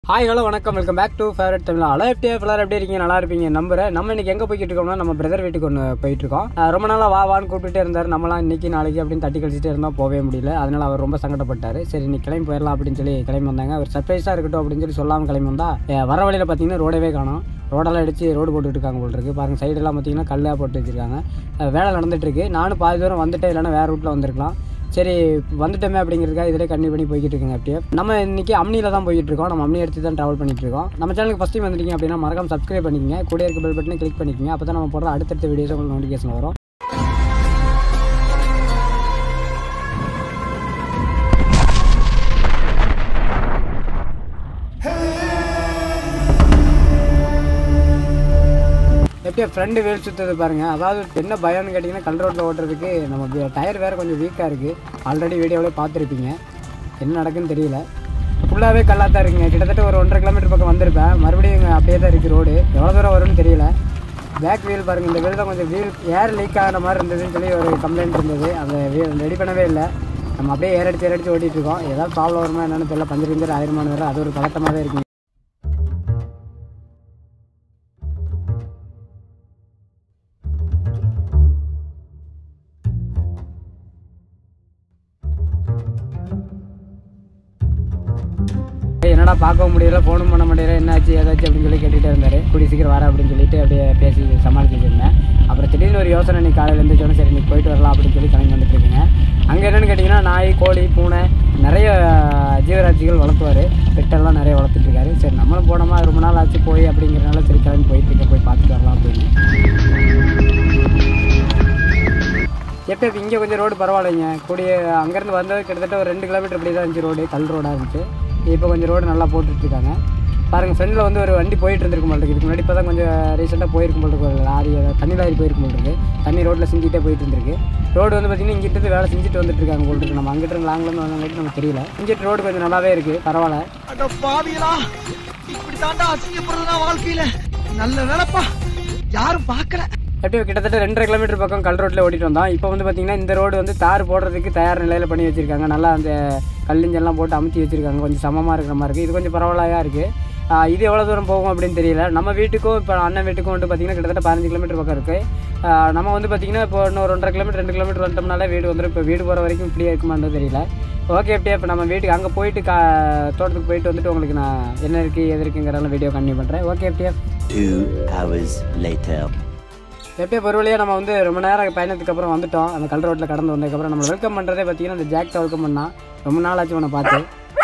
Hi hello வணக்கம் welcome back to favourite Tamil hello எப்படி எல்லாரும் எப்படி இருக்கீங்க நல்லா இருப்பீங்க நம்புறேன் நம்ம இன்னைக்கு எங்கே போய்கிட்டு இருக்கோம்னா நம்ம பிரதர் வீட்டுக்கு ஒன்று போயிட்டு இருக்கோம் அஹ் ரொம்ப நாளாக வா வான்னு கூப்பிட்டுட்டே இருந்தார் நம்மளாம் இன்னைக்கு நாளைக்கு அப்படின்னு தட்டி கழிச்சிட்டே இருந்தோம் போகவே முடியல அதனால அவர் ரொம்ப சங்கடப்பட்டார் சரி இன்னைக்கு கிளம்பி போயிடலாம் அப்படின்னு சொல்லி கிளம்பி வந்தாங்க அவர் சர்ப்ரைஸாக இருக்கட்டும் அப்படின்னு சொல்லி சொல்லாமல் கிளம்பி வந்தா அஹ் வர வழியில் பார்த்தீங்கன்னா ரோடவே காணும் ரோடெல்லாம் அடிச்சு ரோடு போட்டுட்டு இருக்காங்க போல் இருக்கு பாருங்க சைடெல்லாம் பார்த்தீங்கன்னா கல்லாக போட்டு வச்சிருக்காங்க அஹ் வேலை நடந்துட்டு இருக்கு நானும் பாதி தூரம் வந்துட்டேன் இல்லைன்னா வேற ரூட்டில் வந்திருக்கலாம் சரி வந்துட்டோமே அப்படிங்கிறதுக்காக இதிலே கண்டினியூ பண்ணி போய்கிட்டு இருக்குங்க அப்படியே நம்ம இன்னைக்கு அம்னியில் தான் போயிட்டு இருக்கோம் நம்ம அம்னி எடுத்து தான் ட்ராவல் பண்ணிட்டு இருக்கோம் நம்ம சேனலுக்கு ஃபஸ்ட் டைம் வந்துட்டீங்க அப்படின்னா மறக்காம சப்ஸ்கிரைப் பண்ணிக்கங்க கூட இருக்க பெல் பட்டனை கிளிக் பண்ணிக்கங்க அப்போ தான் நம்ம போடுற அடுத்தடுத்த வீடியோஸ் உங்களுக்கு நோட்டிஃபிகேஷன் வரும் எப்படியா ஃப்ரெண்டு வேல் சுற்றுறது பாருங்க அதாவது என்ன பயம்னு கேட்டிங்கன்னா கல் ரோட்டில் ஓட்டுறதுக்கு நம்ம டயர் வேறு கொஞ்சம் வீக்காக இருக்குது ஆல்ரெடி வீடியோவிலே பார்த்துருப்பீங்க என்ன நடக்குன்னு தெரியல ஃபுல்லாகவே கல்லாக தான் இருக்குங்க கிட்டத்தட்ட ஒரு ஒன்றரை கிலோமீட்டர் பக்கம் வந்திருப்பேன் மறுபடியும் இங்கே அப்படியே தான் இருக்குது ரோடு எவ்வளோ தூரம் வரும்னு தெரியல பேக் வீல் பாருங்கள் இந்த வீல் தான் கொஞ்சம் வீல் ஏர் லீக் ஆகிற மாதிரி இருந்ததுன்னு சொல்லி ஒரு கம்ப்ளைண்ட் இருந்தது அந்த வீல் ரெடி பண்ணவே இல்லை நம்ம அப்படியே ஏர் அடிச்சு ஏர் அடிச்சு ஓட்டிகிட்டு இருக்கோம் ஏதாவது ப்ராப்ளம் வருமா என்னன்னு தெரியல பஞ்சர் கிஞ்சர் ஆயிரமான வேறு அது ஒரு பதட்டமாக தான் இருக்குங்க ஏய், என்னடா பார்க்கவும் முடியல ஃபோனும் பண்ண முடியல என்னாச்சு ஏதாச்சும் அப்படின்னு சொல்லி கேட்டுகிட்டே இருந்தார் கூடி சீக்கிரம் வர அப்படின்னு சொல்லிட்டு அப்படியே பேசி சமாளிச்சுட்டு இருந்தேன் அப்புறம் திடீர்னு ஒரு யோசனை நீ காலையில் எழுந்திரிச்சோன்னே சரி நீ போயிட்டு வரலாம் அப்படின்னு சொல்லி கிளம்பி வந்துட்டு இருக்கீங்க அங்கே என்னென்னு கேட்டிங்கன்னா நாய் கோழி பூனை நிறைய ஜீவராட்சிகள் வளர்த்துவார் பெட்டெல்லாம் நிறைய வளர்த்துட்டு இருக்காரு சரி நம்மளும் போனோமா ரொம்ப நாள் ஆச்சு போய் அப்படிங்கிறனால சரி கிளம்பி போயிட்டு இருக்க போய் பார்த்துட்டு வரலாம் அப்படின்னு எப்போ இப்போ இங்கே கொஞ்சம் ரோடு பரவாயில்லைங்க கூடிய அங்கேருந்து வந்தது கிட்டத்தட்ட ஒரு ரெண்டு கிலோமீட்டர் இப்படி தான் இருந்துச்சு ரோடு கல் ரோடாக இருந்துச்சு இப்போ கொஞ்சம் ரோடு நல்லா போட்டுட்டு இருக்காங்க பாருங்கள் ஃப்ரெண்டில் வந்து ஒரு வண்டி போயிட்டு இருந்திருக்கும் போல் இருக்கு இதுக்கு முன்னாடி இப்போ தான் கொஞ்சம் ரீசெண்டாக போயிருக்கும் போல் இருக்கு ஒரு லாரி ஏதாவது தண்ணி லாரி போயிருக்கும் போல் இருக்கு தண்ணி ரோட்டில் செஞ்சுட்டே போயிட்டு இருந்திருக்கு ரோடு வந்து பார்த்திங்கன்னா இங்கிட்டு இருந்து வேலை செஞ்சுட்டு வந்துட்டு இருக்காங்க போல் இருக்கு நம்ம அங்கிட்டு இருந்து லாங்லேருந்து வந்தவங்களுக்கு நமக்கு தெரியல இங்கிட்டு ரோடு கொஞ்சம் நல்லாவே இருக்குது பரவாயில்ல அட பாவிகளா இப்படி தாண்டா அசிங்கப்படுறதுனா வாழ்க்கையில நல்ல வேலைப்பா யாரும் பார்க்கல எப்படியும் கிட்டத்தட்ட ரெண்டரை கிலோமீட்டர் பக்கம் கல் ரோட்டில் ஓட்டிட்டு வந்தோம் இப்போ வந்து பார்த்தீங்கன்னா இந்த ரோடு வந்து தார் போடுறதுக்கு தயார் நிலையில் பண்ணி வச்சிருக்காங்க நல்லா அந்த கல்லிஞ்செல்லாம் போட்டு அமுத்தி வச்சிருக்காங்க கொஞ்சம் சமமாக இருக்கிற மாதிரி இருக்குது இது கொஞ்சம் பரவாயில்லையாக இருக்குது இது எவ்வளோ தூரம் போகும் அப்படின்னு தெரியல நம்ம வீட்டுக்கும் இப்போ அண்ணன் வீட்டுக்கும் வந்து பார்த்தீங்கன்னா கிட்டத்தட்ட பதினஞ்சு கிலோமீட்டர் பக்கம் இருக்குது நம்ம வந்து பார்த்தீங்கன்னா இப்போ இன்னும் ஒன்றரை கிலோமீட்டர் ரெண்டு கிலோமீட்டர் வந்துட்டோம்னாலே வீடு வந்துடும் இப்போ வீடு போகிற வரைக்கும் இப்படியே இருக்குமான்னு தெரியல ஓகே எப்படியே இப்போ நம்ம வீட்டுக்கு அங்கே போயிட்டு கா தோட்டத்துக்கு போயிட்டு வந்துட்டு உங்களுக்கு நான் என்ன இருக்குது எது இருக்குங்கிறதெல்லாம் வீடியோ கண்டினியூ பண்ணுறேன் ஓகே எப்படியே Two hours later. எப்பயோ ஒரு வழியாக நம்ம வந்து ரொம்ப நேரம் பயணத்துக்கு அப்புறம் வந்துட்டோம் அந்த கல் ரோட்டில் கடந்து வந்ததுக்கப்புறம் நம்ம வெல்கம் பண்ணுறதே பார்த்தீங்கன்னா அந்த ஜாக் வெல்கம் பண்ணால் ரொம்ப நாள் ஆச்சு உன்னை பார்த்து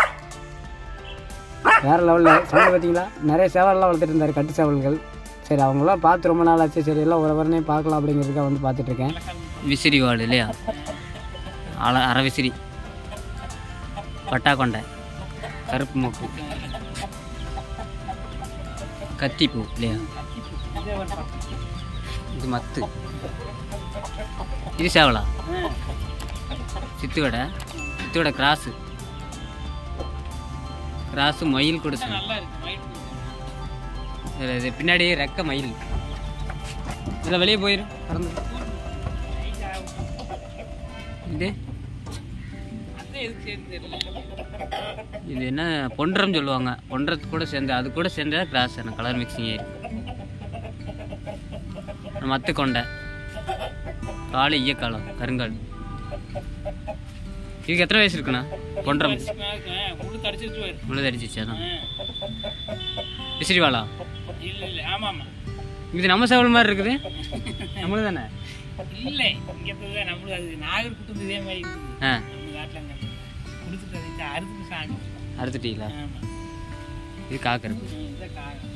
வேறு லெவலில் சவுண்ட் பார்த்தீங்களா நிறைய சேவல்லாம் வளர்த்துட்டு இருந்தார் கட்டு சேவல்கள் சரி அவங்களாம் பார்த்து ரொம்ப நாள் ஆச்சு சரி எல்லாம் ஒரு வரனே பார்க்கலாம் அப்படிங்கிறதுக்காக வந்து பார்த்துட்ருக்கேன் விசிறி வாள் இல்லையா அல அரை விசிறி பட்டாக்கொண்டை கருப்பு மூக்கு கத்திப்பூ இல்லையா இது மத்து இது சேவலா சித்துவடை சித்துவடை கிராஸு கிராஸு மயில் கொடுத்து இது பின்னாடி ரெக்க மயில் இதில் வெளியே போயிடும் பறந்து இது இது என்ன பொன்றம் சொல்லுவாங்க பொன்றத்து கூட சேர்ந்து அது கூட சேர்ந்த கிராஸ் எனக்கு கலர் மிக்சிங் ஆயிருக்கு மத்து கொண்டை காலு ஈயக்காலம் கருங்கால் இதுக்கு எத்தனை வயசு இருக்குண்ணா பொன்றம் முழுது அடிச்சிச்சு அதான் விசிறிவாளா இது நம்ம சேவல் மாதிரி இருக்குது நம்மளும் தானே இல்லை இங்கே தான் நம்மளுக்கு அது நாகர் குட்டம் இதே மாதிரி இருக்குது ஆ நம்ம காட்டில் அங்கே கொடுத்துட்டு இந்த அறுத்துக்கு சாமி அறுத்துட்டீங்களா ஆமாம் இது காக்கிறது இதை காகம்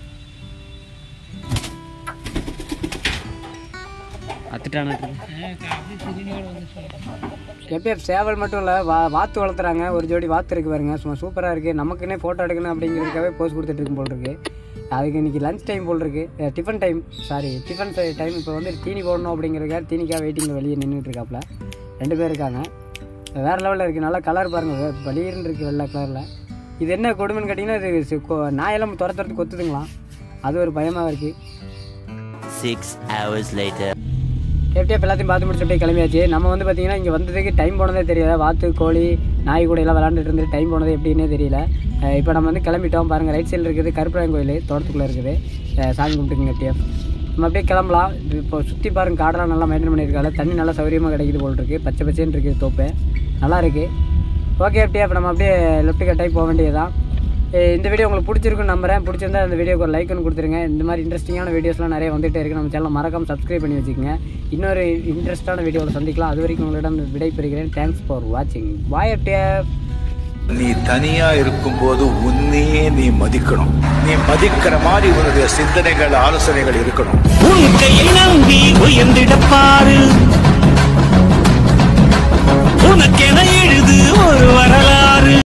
அத்துட்டான அப்படியே சிறுனியோட வந்து சொல்லுங்கள் எப்பயும் சேவல் மட்டும் இல்லை வா வாத்து வளர்த்துறாங்க ஒரு ஜோடி வாத்து இருக்கு பாருங்க சும்மா சூப்பராக இருக்குது நமக்குன்னே ஃபோட்டோ எடுக்கணும் அப்படிங்கிறதுக்காகவே போஸ் கொடுத்துட்டு இருக்கும் போல் இருக்கு அதுக்கு இன்னைக்கு லஞ்ச் டைம் போல் இருக்கு tiffin time sorry tiffin time இப்போ வந்து தீனி போடணும் அப்படிங்கிறதுக்காக தீனிக்காக வெயிட்டிங்கில் வெளியே நின்றுட்டு இருக்காப்புல ரெண்டு பேர் இருக்காங்க வேறு லெவலில் இருக்குது நல்லா கலர் பாருங்கள் பளீர்னு இருக்குது வெள்ளை கலரில் இது என்ன கொடுமைன்னு கேட்டிங்கன்னா இது சி- கொ- நாயெல்லாம் துர துரத்து கொத்துதுங்களாம் அது ஒரு பயமாக இருக்குது Six hours later. எஃப்டிஎஃப் எல்லாத்தையும் பார்த்து முடிச்சு அப்படியே கிளம்பியாச்சு நம்ம வந்து பார்த்தீங்கன்னா இங்கே வந்ததுக்கு டைம் போனதே தெரியல வாத்து கோழி நாய் கூட எல்லாம் விளாண்டுட்டு இருந்து டைம் போனது எப்படின்னே தெரியல இப்போ நம்ம வந்து கிளம்பிட்டோம் பாருங்கள் ரைட் சைடில் இருக்குது கருப்பராயன் கோயில் தோட்டத்துக்குள்ளே இருக்குது அஹ் சாமி கும்பிட்டுக்குங்க எஃப்டிஎஃப் நம்ம அப்படியே கிளம்பலாம் இது இப்போ சுற்றி பாருங்க காடெல்லாம் நல்லா மெயின்டைன் பண்ணியிருக்காங்க தண்ணி நல்லா சௌகரியமாக கிடைக்குது போல் இருக்குது பச்சை பச்சைன்னு இருக்குது தோப்பு நல்லா இருக்குது ஓகே அப்படியே அப்போ நம்ம அப்படியே லெஃப்ட் கட்டாகி போக வேண்டியதுதான் ஏய், இந்த வீடியோ உங்களுக்கு பிடிச்சிருக்குன்னு நம்புறேன் பிடிச்சிருந்தா இந்த வீடியோக்கு ஒரு லைக் ஒன்று கொடுத்துருங்க இந்த மாதிரி இன்ட்ரெஸ்டிங்கான வீடியோஸ்லாம் நிறைய வந்துகிட்டே இருக்குது நம்ம சேனலை மறக்காம சப்ஸ்கிரைப் பண்ணி வச்சுக்கோங்க இன்னொரு இன்ட்ரெஸ்டான வீடியோவில் சந்திக்கலாம் அது வரைக்கும் உங்களிடம் விடை பெறுகிறேன் தேங்க்ஸ் ஃபார் வாட்சிங் பாய் அப்படியே நீ தனியா இருக்கும்போது உன்னையே நீ மதிக்கணும் நீ மதிக்கிற மாதிரி உன்னுடைய சிந்தனைகள் ஆலோசனைகள் இருக்கணும் உன் கையை நம்பி உயர்ந்திடப் பாரு உனக்கென எழுது ஒரு வரலாறு